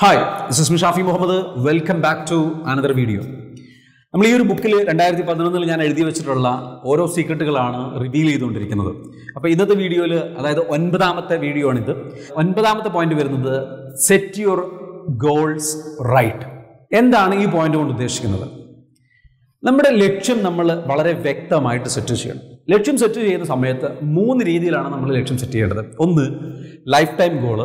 hi this is Shafi Muhammad welcome back to another video നമ്മൾ ഈ ഒരു ബുക്കിൽ രണ്ടായിരത്തി പതിനൊന്നിൽ ഞാൻ എഴുതി വെച്ചിട്ടുള്ള ഓരോ സീക്രട്ടുകളാണ് റിവീൽ ചെയ്തുകൊണ്ടിരിക്കുന്നത് അപ്പോൾ ഇന്നത്തെ വീഡിയോയിൽ അതായത് ഒൻപതാമത്തെ വീഡിയോ ആണിത് ഒൻപതാമത്തെ പോയിന്റ് വരുന്നത് സെറ്റ് യുവർ ഗോൾസ് റൈറ്റ് എന്താണ് ഈ പോയിന്റ് കൊണ്ട് ഉദ്ദേശിക്കുന്നത് നമ്മുടെ ലക്ഷ്യം നമ്മൾ വളരെ വ്യക്തമായിട്ട് സെറ്റ് ചെയ്യണം ലക്ഷ്യം സെറ്റ് ചെയ്യുന്ന സമയത്ത് മൂന്ന് രീതിയിലാണ് നമ്മൾ ലക്ഷ്യം സെറ്റ് ചെയ്യേണ്ടത് ഒന്ന് ലൈഫ് ടൈം ഗോള്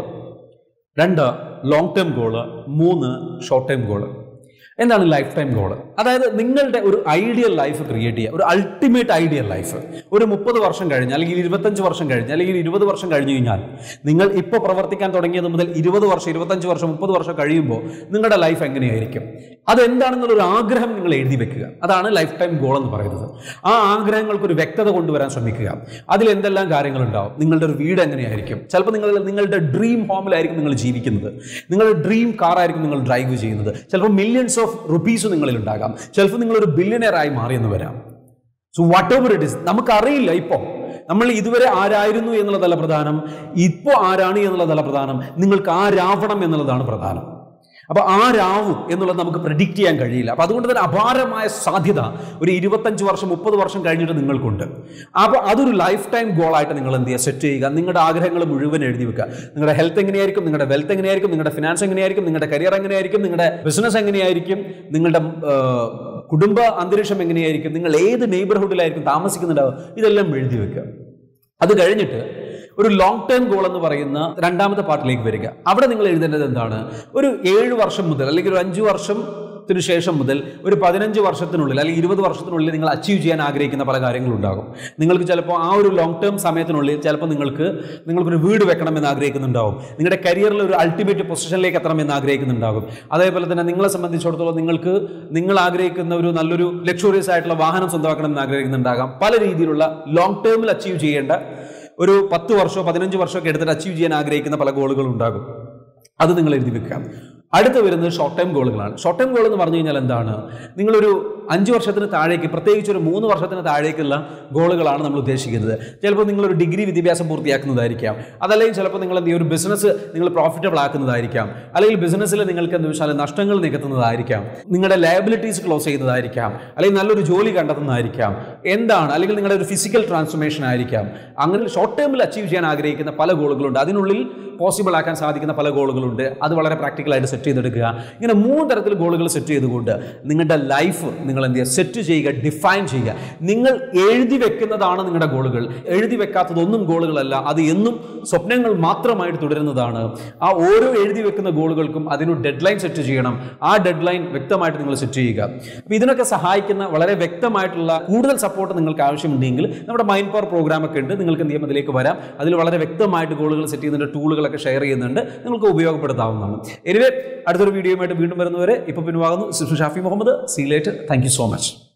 രണ്ട് ലോങ് ടേം ഗോള് മൂന്ന് ഷോർട്ട് ടൈം ഗോള് എന്താണ് ലൈഫ് ടൈം ഗോള് അതായത് നിങ്ങളുടെ ഒരു ഐഡിയൽ ലൈഫ് ക്രിയേറ്റ് ചെയ്യുക ഒരു അൾട്ടിമേറ്റ് ഐഡിയൽ ലൈഫ് ഒരു മുപ്പത് വർഷം കഴിഞ്ഞ് അല്ലെങ്കിൽ ഇരുപത്തഞ്ച് വർഷം കഴിഞ്ഞ് അല്ലെങ്കിൽ ഇരുപത് വർഷം കഴിഞ്ഞ് കഴിഞ്ഞാൽ നിങ്ങൾ ഇപ്പോൾ പ്രവർത്തിക്കാൻ തുടങ്ങിയത് മുതൽ ഇരുപത് വർഷം ഇരുപത്തഞ്ച് വർഷം മുപ്പത് വർഷം കഴിയുമ്പോൾ നിങ്ങളുടെ ലൈഫ് എങ്ങനെയായിരിക്കും അതെന്താണെന്നുള്ളൊരു ആഗ്രഹം നിങ്ങൾ എഴുതി വെക്കുക അതാണ് ലൈഫ് ടൈം ഗോൾ എന്ന് പറയുന്നത് ആ ആഗ്രഹങ്ങൾക്ക് ഒരു വ്യക്തത കൊണ്ടുവരാൻ ശ്രമിക്കുക അതിൽ എന്തെല്ലാം കാര്യങ്ങളുണ്ടാവും നിങ്ങളുടെ ഒരു വീട് എങ്ങനെയായിരിക്കും ചിലപ്പോൾ നിങ്ങൾ നിങ്ങളുടെ ഡ്രീം ഹോമിലായിരിക്കും നിങ്ങൾ ജീവിക്കുന്നത് നിങ്ങളുടെ ഡ്രീം കാറായിരിക്കും നിങ്ങൾ ഡ്രൈവ് ചെയ്യുന്നത് ചിലപ്പോൾ മില്യൺസ് ഓഫ് റുപ്പീസ് നിങ്ങളിൽ ഉണ്ടാകാം ചിലപ്പോൾ നിങ്ങളൊരു ബില്യണറായി മാറിയെന്ന് വരാം so whatever it is നമുക്കറിയില്ല ഇപ്പോൾ നമ്മൾ ഇതുവരെ ആരായിരുന്നു എന്നുള്ളതല്ല പ്രധാനം ഇപ്പോൾ ആരാണ് എന്നുള്ളതല്ല പ്രധാനം നിങ്ങൾക്ക് ആരാവണം എന്നുള്ളതാണ് പ്രധാനം അപ്പോൾ ആരാവും എന്നുള്ളത് നമുക്ക് പ്രഡിക്റ്റ് ചെയ്യാൻ കഴിയില്ല അപ്പോൾ അതുകൊണ്ട് തന്നെ അപാരമായ സാധ്യത ഒരു ഇരുപത്തഞ്ച് വർഷം മുപ്പത് വർഷം കഴിഞ്ഞിട്ട് നിങ്ങൾക്കുണ്ട് അപ്പോൾ അതൊരു ലൈഫ് ടൈം ഗോളായിട്ട് നിങ്ങൾ എന്ത് ചെയ്യുക സെറ്റ് ചെയ്യുക നിങ്ങളുടെ ആഗ്രഹങ്ങൾ മുഴുവൻ എഴുതി വെക്കുക നിങ്ങളുടെ ഹെൽത്ത് എങ്ങനെയായിരിക്കും നിങ്ങളുടെ വെൽത്ത് എങ്ങനെയായിരിക്കും നിങ്ങളുടെ ഫിനാൻസ് എങ്ങനെയായിരിക്കും നിങ്ങളുടെ കരിയർ എങ്ങനെയായിരിക്കും നിങ്ങളുടെ ബിസിനസ് എങ്ങനെയായിരിക്കും നിങ്ങളുടെ ആ, കുടുംബ അന്തരീക്ഷം എങ്ങനെയായിരിക്കും നിങ്ങൾ ഏത് നെയ്ബർഹുഡിലായിരിക്കും താമസിക്കുന്നുണ്ടാവുക ഇതെല്ലാം എഴുതി വെക്കുക അത് കഴിഞ്ഞിട്ട് ഒരു ലോങ് ടേം ഗോൾ എന്ന് പറയുന്ന രണ്ടാമത്തെ പാർട്ടിലേക്ക് വരിക അവിടെ നിങ്ങൾ എഴുതേണ്ടത് എന്താണ് ഒരു ഏഴ് വർഷം മുതൽ അല്ലെങ്കിൽ ഒരു അഞ്ച് വർഷത്തിന് ശേഷം മുതൽ ഒരു പതിനഞ്ച് വർഷത്തിനുള്ളിൽ അല്ലെങ്കിൽ ഇരുപത് വർഷത്തിനുള്ളിൽ നിങ്ങൾ അച്ചീവ് ചെയ്യാൻ ആഗ്രഹിക്കുന്ന പല കാര്യങ്ങളുണ്ടാകും നിങ്ങൾക്ക് ചിലപ്പോൾ ആ ഒരു ലോങ് ടേം സമയത്തിനുള്ളിൽ ചിലപ്പോൾ നിങ്ങൾക്ക് നിങ്ങൾക്കൊരു വീട് വെക്കണമെന്ന് ആഗ്രഹിക്കുന്നുണ്ടാവും നിങ്ങളുടെ കരിയറിൽ ഒരു അൾട്ടിമേറ്റ് പൊസിഷനിലേക്ക് എത്തണമെന്ന് ആഗ്രഹിക്കുന്നുണ്ടാകും അതേപോലെ തന്നെ നിങ്ങളെ സംബന്ധിച്ചിടത്തോളം നിങ്ങൾക്ക് നിങ്ങൾ ആഗ്രഹിക്കുന്ന ഒരു നല്ലൊരു ലക്ഷറിയസ് ആയിട്ടുള്ള വാഹനം സ്വന്തമാക്കണമെന്ന് ആഗ്രഹിക്കുന്നുണ്ടാകാം പല രീതിയിലുള്ള ലോങ് ടേമിൽ അച്ചീവ് ചെയ്യേണ്ട ഒരു പത്ത് വർഷമോ പതിനഞ്ച് വർഷമോ ഒക്കെ എടുത്തിട്ട് അച്ചീവ് ചെയ്യാൻ ആഗ്രഹിക്കുന്ന പല ഗോളുകളും ഉണ്ടാകും അത് നിങ്ങൾ എഴുതി വെക്കാം അടുത്ത് വരുന്നത് ഷോർട്ട് ടൈം ഗോളുകളാണ് ഷോർട്ട് ടൈം ഗോൾ എന്ന് പറഞ്ഞു കഴിഞ്ഞാൽ എന്താണ് നിങ്ങളൊരു അഞ്ച് വർഷത്തിന് താഴേക്ക് പ്രത്യേകിച്ച് ഒരു മൂന്ന് വർഷത്തിന് താഴേക്കുള്ള ഗോളുകളാണ് നമ്മൾ ഉദ്ദേശിക്കുന്നത് ചിലപ്പോൾ നിങ്ങളൊരു ഡിഗ്രി വിദ്യാഭ്യാസം പൂർത്തിയാക്കുന്നതായിരിക്കാം അതല്ലെങ്കിൽ ചിലപ്പോൾ നിങ്ങൾ എന്ത് ചെയ്യും ഒരു ബിസിനസ് നിങ്ങൾ പ്രോഫിറ്റബിൾ ആക്കുന്നതായിരിക്കാം അല്ലെങ്കിൽ ബിസിനസ്സിൽ നിങ്ങൾക്ക് എന്താ വെച്ചാൽ നഷ്ടങ്ങൾ നികത്തുന്നതായിരിക്കാം നിങ്ങളുടെ ലയബിലിറ്റീസ് ക്ലോസ് ചെയ്യുന്നതായിരിക്കാം അല്ലെങ്കിൽ നല്ലൊരു ജോലി കണ്ടെത്തുന്നതായിരിക്കാം എന്താണ് അല്ലെങ്കിൽ നിങ്ങളുടെ ഒരു ഫിസിക്കൽ ട്രാൻസ്ഫോർമേഷൻ ആയിരിക്കാം അങ്ങനെ ഷോർട്ട് ടേമിൽ അച്ചീവ് ചെയ്യാൻ ആഗ്രഹിക്കുന്ന പല ഗോളുകളുണ്ട് അതിനുള്ളിൽ പോസിബിൾ ആക്കാൻ സാധിക്കുന്ന പല ഗോളുകളുണ്ട് അത് വളരെ പ്രാക്ടിക്കലായിട്ട് സെറ്റ് ചെയ്തെടുക്കുക ഇങ്ങനെ മൂന്ന് തരത്തിൽ ഗോളുകൾ സെറ്റ് ചെയ്തുകൊണ്ട് നിങ്ങളുടെ ലൈഫ് നിങ്ങൾ എന്ത് ചെയ്യുക സെറ്റ് ചെയ്യുക ഡിഫൈൻ ചെയ്യുക നിങ്ങൾ എഴുതി വെക്കുന്നതാണ് നിങ്ങളുടെ ഗോളുകൾ എഴുതി വെക്കാത്തതൊന്നും ഗോളുകളല്ല അത് എന്നും സ്വപ്നങ്ങൾ മാത്രമായിട്ട് തുടരുന്നതാണ് ആ ഓരോ എഴുതി വെക്കുന്ന ഗോളുകൾക്കും അതിനൊരു ഡെഡ് ലൈൻ സെറ്റ് ചെയ്യണം ആ ഡെഡ് ലൈൻ വ്യക്തമായിട്ട് നിങ്ങൾ സെറ്റ് ചെയ്യുക അപ്പോൾ ഇതിനൊക്കെ സഹായിക്കുന്ന വളരെ വ്യക്തമായിട്ടുള്ള കൂടുതൽ സപ്പോർട്ട് നിങ്ങൾക്ക് ആവശ്യമുണ്ടെങ്കിൽ നമ്മുടെ മൈൻഡ് പവർ പ്രോഗ്രാം ഒക്കെ ഉണ്ട് നിങ്ങൾക്ക് എന്ത് ചെയ്യാം അതിലേക്ക് വരാം അതിൽ വളരെ വ്യക്തമായിട്ട് ഗോളുകൾ സെറ്റ് ചെയ്യുന്നുണ്ട് ടൂളുകളൊക്കെ ഷെയർ ചെയ്യുന്നുണ്ട് നിങ്ങൾക്ക് ഉപയോഗപ്പെടുത്താവുന്നതാണ് എനിവേ അടുത്തൊരു വീഡിയോയുമായിട്ട് വീണ്ടും വരുന്നവരെ ഇപ്പോൾ പിൻവാങ്ങുന്നു ഷാഫി മുഹമ്മദ് സീലേറ്റ് താങ്ക് യു സോ മച്ച്